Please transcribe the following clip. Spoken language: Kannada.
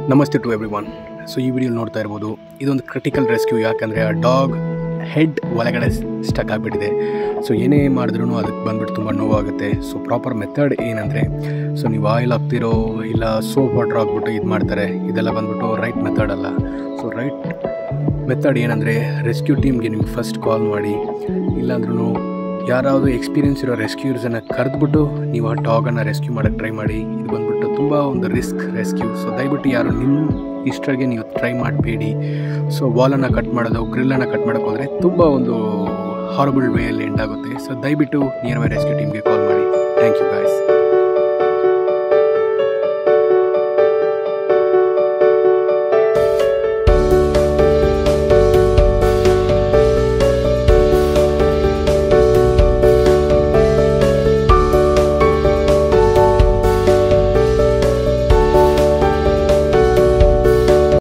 ನಮಸ್ತೆ ಟು ಎವ್ರಿ ಒನ್ ಸೊ ಈ ವಿಡಿಯೋ ನೋಡ್ತಾ ಇರ್ಬೋದು ಇದೊಂದು ಕ್ರಿಟಿಕಲ್ ರೆಸ್ಕ್ಯೂ ಯಾಕಂದರೆ ಆ ಡಾಗ್ ಹೆಡ್ ಒಳಗಡೆ ಸ್ಟಕ್ ಆಗಿಬಿಟ್ಟಿದೆ ಸೊ ಏನೇ ಮಾಡಿದ್ರೂ ಅದಕ್ಕೆ ಬಂದ್ಬಿಟ್ಟು ತುಂಬ ನೋವಾಗುತ್ತೆ ಸೊ ಪ್ರಾಪರ್ ಮೆಥಡ್ ಏನಂದರೆ ಸೊ ನೀವು ಆಯಿಲ್ ಹಾಕ್ತಿರೋ ಇಲ್ಲ ಸೋಪ್ ವಾಟರ್ ಹಾಕ್ಬಿಟ್ಟು ಇದು ಮಾಡ್ತಾರೆ ಇದೆಲ್ಲ ಬಂದ್ಬಿಟ್ಟು ರೈಟ್ ಮೆಥಡ್ ಅಲ್ಲ ಸೊ ರೈಟ್ ಮೆಥಡ್ ಏನಂದರೆ ರೆಸ್ಕ್ಯೂ ಟೀಮ್ಗೆ ನಿಮ್ಗೆ ಫಸ್ಟ್ ಕಾಲ್ ಮಾಡಿ ಇಲ್ಲಾಂದ್ರೂ ಯಾರಾದರೂ ಎಕ್ಸ್ಪೀರಿಯನ್ಸ್ ಇರೋ ರೆಸ್ಕ್ಯೂರ್ಸನ್ನು ಕರೆದ್ಬಿಟ್ಟು ನೀವು ಆ ಡಾಗನ್ನು ರೆಸ್ಕ್ಯೂ ಮಾಡೋಕ್ಕೆ ಟ್ರೈ ಮಾಡಿ ಇದು ಬಂದ್ಬಿಟ್ಟು ತುಂಬ ಒಂದು ರಿಸ್ಕ್ ರೆಸ್ಕ್ಯೂ ಸೊ ದಯವಿಟ್ಟು ಯಾರು ನಿಮ್ಮ ಇಷ್ಟರಿಗೆ ನೀವು ಟ್ರೈ ಮಾಡಬೇಡಿ ಸೊ ವಾಲನ್ನು ಕಟ್ ಮಾಡೋದು ಗ್ರಿಲ್ಲನ್ನು ಕಟ್ ಮಾಡೋಕೆ ಹೋದರೆ ತುಂಬ ಒಂದು ಹಾರಬಲ್ ವೇಯಲ್ಲಿ ಎಂಡ್ ಆಗುತ್ತೆ ಸೊ ದಯವಿಟ್ಟು ನಿಯರ್ ಬೈ ರೆಸ್ಕ್ಯೂ ಟೀಮ್ಗೆ ಕಾಲ್ ಮಾಡಿ ಥ್ಯಾಂಕ್ ಯು ಗಾಯ್ಸ್